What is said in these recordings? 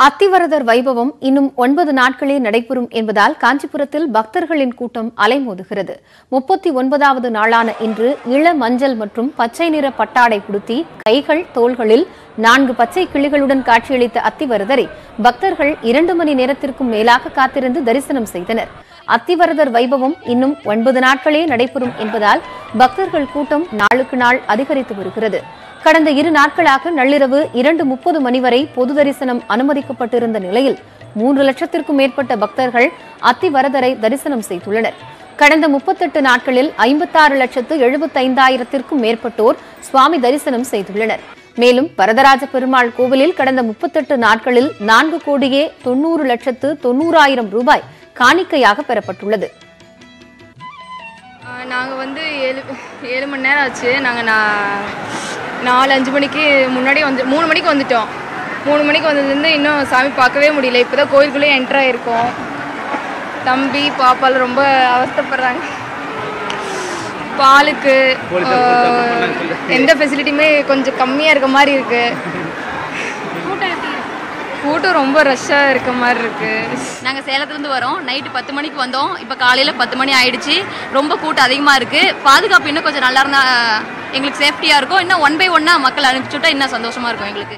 அத்திவரதர் வைபவம் இன்னும் ஒன்பது நாட்களே நடைபெறும் என்பதால் காஞ்சிபுரத்தில் பக்தர்களின் கூட்டம் அலைமோதுகிறது முப்பத்தி ஒன்பதாவது நாளான இன்று இள மஞ்சள் மற்றும் பச்சை நிற பட்டாடை உடுத்தி கைகள் தோள்களில் நான்கு பச்சை கிளிகளுடன் காட்சியளித்த அத்திவரதரை பக்தர்கள் இரண்டு மணி நேரத்திற்கும் மேலாக காத்திருந்து தரிசனம் செய்தனர் அத்திவரதர் வைபவம் இன்னும் ஒன்பது நாட்களே நடைபெறும் என்பதால் பக்தர்கள் கூட்டம் நாளுக்கு நாள் அதிகரித்து வருகிறது கடந்த இரு நாட்களாக நள்ளிரவு இரண்டு முப்பது மணி வரை பொது தரிசனம் அனுமதிக்கப்பட்டிருந்த நிலையில் மூன்று லட்சத்திற்கும் மேற்பட்ட பக்தர்கள் அத்திவரதரை தரிசனம் செய்துள்ளனர் கடந்த முப்பத்தெட்டு நாட்களில் ஐம்பத்தாறு லட்சத்து எழுபத்தைந்தாயிரத்திற்கும் மேற்பட்டோர் சுவாமி தரிசனம் செய்துள்ளனர் மேலும் வரதராஜ பெருமாள் கோவிலில் கடந்த முப்பத்தெட்டு நாட்களில் நான்கு கோடியே தொன்னூறு லட்சத்து தொன்னூறாயிரம் ரூபாய் காணிக்கையாக பெறப்பட்டுள்ளது நாங்கள் வந்து ஏழு ஏழு மணி நேரம் ஆச்சு நாங்கள் நான் நாலு அஞ்சு மணிக்கு முன்னாடி வந்து மூணு மணிக்கு வந்துட்டோம் மூணு மணிக்கு வந்ததுலேருந்து இன்னும் சாமி பார்க்கவே முடியல இப்போ தான் கோயிலுக்குள்ளே என்ட்ரு ஆகிருக்கோம் தம்பி பாப்பால் ரொம்ப அவஸ்தைப்படுறாங்க பாலுக்கு ஆஹ், எந்த ஃபெசிலிட்டியுமே கொஞ்சம் கம்மியாக இருக்க மாதிரி இருக்குது கூட்டம் ரொம்ப ரஷ்ஷாக இருக்க மாதிரி இருக்குது நாங்கள் சேலத்துலேருந்து வரோம் நைட்டு பத்து மணிக்கு வந்தோம் இப்போ காலையில் பத்து மணி ஆயிடுச்சு ரொம்ப கூட்டம் அதிகமாக இருக்குது பாதுகாப்பு இன்னும் கொஞ்சம் நல்லா இருந்தால் எங்களுக்கு சேஃப்டியாக இருக்கும் இன்னும் ஒன் பை ஒன்னாக மக்கள் அனுப்பிச்சுட்டா இன்னும் சந்தோஷமாக இருக்கும் எங்களுக்கு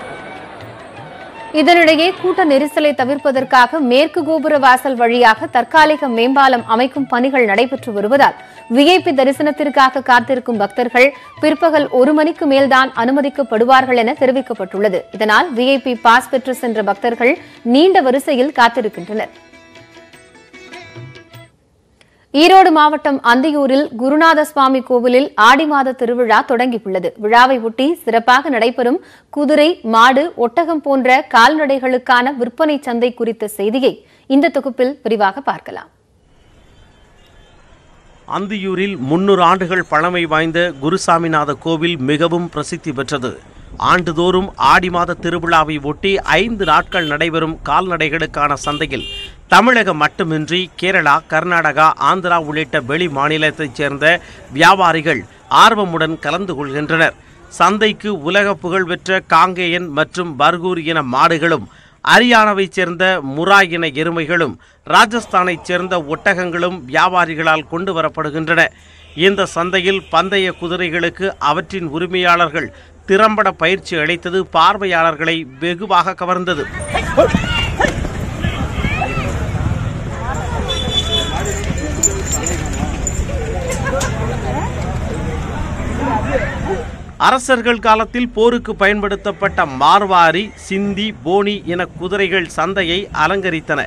இதனிடையே கூட்ட நெரிசலை தவிர்ப்பதற்காக மேற்கு கோபுர வாசல் வழியாக தற்காலிக மேம்பாலம் அமைக்கும் பணிகள் நடைபெற்று வருவதால் விஐபி தரிசனத்திற்காக காத்திருக்கும் பக்தர்கள் பிற்பகல் ஒரு மணிக்கு மேல்தான் அனுமதிக்கப்படுவார்கள் என தெரிவிக்கப்பட்டுள்ளது இதனால் விஐபி பாஸ் பெற்று சென்ற பக்தர்கள் நீண்ட வரிசையில் காத்திருக்கின்றனர் ஈரோடு மாவட்டம் அந்தியூரில் குருநாத சுவாமி கோவிலில் ஆடி மாத திருவிழா தொடங்கியுள்ளது விழாவை ஒட்டி சிறப்பாக நடைபெறும் குதிரை மாடு ஒட்டகம் போன்ற கால்நடைகளுக்கான விற்பனை சந்தை குறித்த செய்தியை இந்த தொகுப்பில் விரிவாக பார்க்கலாம் அந்தியூரில் முன்னூறு ஆண்டுகள் பழமை வாய்ந்த குருசாமிநாத கோவில் மிகவும் பிரசித்தி பெற்றது ஆண்டுதோறும் ஆடி மாத திருவிழாவை ஒட்டி ஐந்து நாட்கள் நடைபெறும் கால்நடைகளுக்கான சந்தையில் தமிழகம் மட்டுமின்றி கேரளா கர்நாடகா ஆந்திரா உள்ளிட்ட வெளி மாநிலத்தைச் சேர்ந்த வியாபாரிகள் ஆர்வமுடன் கலந்து கொள்கின்றனர் சந்தைக்கு உலக புகழ்பெற்ற காங்கேயன் மற்றும் பர்கூர் இன மாடுகளும் ஹரியானாவைச் சேர்ந்த முரா இன எருமைகளும் ராஜஸ்தானைச் சேர்ந்த ஒட்டகங்களும் வியாபாரிகளால் கொண்டு வரப்படுகின்றன இந்த சந்தையில் பந்தய குதிரைகளுக்கு அவற்றின் உரிமையாளர்கள் திறம்பட பயிற்சி அளித்தது பார்வையாளர்களை வெகுவாக கவர்ந்தது அரசர்கள் காலத்தில் போருக்கு பயன்படுத்தப்பட்ட மார்வாரி சிந்தி போனி என குதிரைகள் சந்தையை அலங்கரித்தன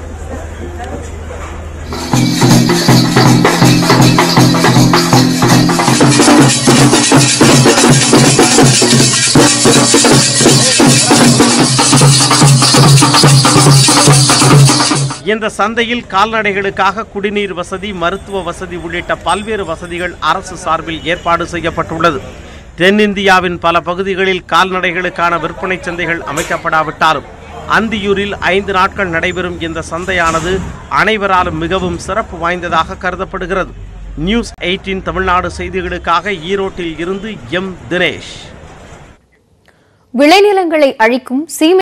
இந்த சந்தையில் கால்நடைகளுக்காக குடிநீர் வசதி மருத்துவ வசதி உள்ளிட்ட பல்வேறு வசதிகள் அரசு சார்பில் ஏற்பாடு செய்யப்பட்டுள்ளது தென்னிந்தியாவின் பல பகுதிகளில் கால்நடைகளுக்கான விற்பனை சந்தைகள் அமைக்கப்படாவிட்டாலும் அந்தியூரில் ஐந்து நாட்கள் நடைபெறும் இந்த சந்தையானது அனைவராலும் மிகவும் சிறப்பு வாய்ந்ததாக கருதப்படுகிறது நியூஸ் எயிட்டீன் தமிழ்நாடு செய்திகளுக்காக ஈரோட்டில் இருந்து எம் தினேஷ் விளைநிலங்களை அழிக்கும் சீமை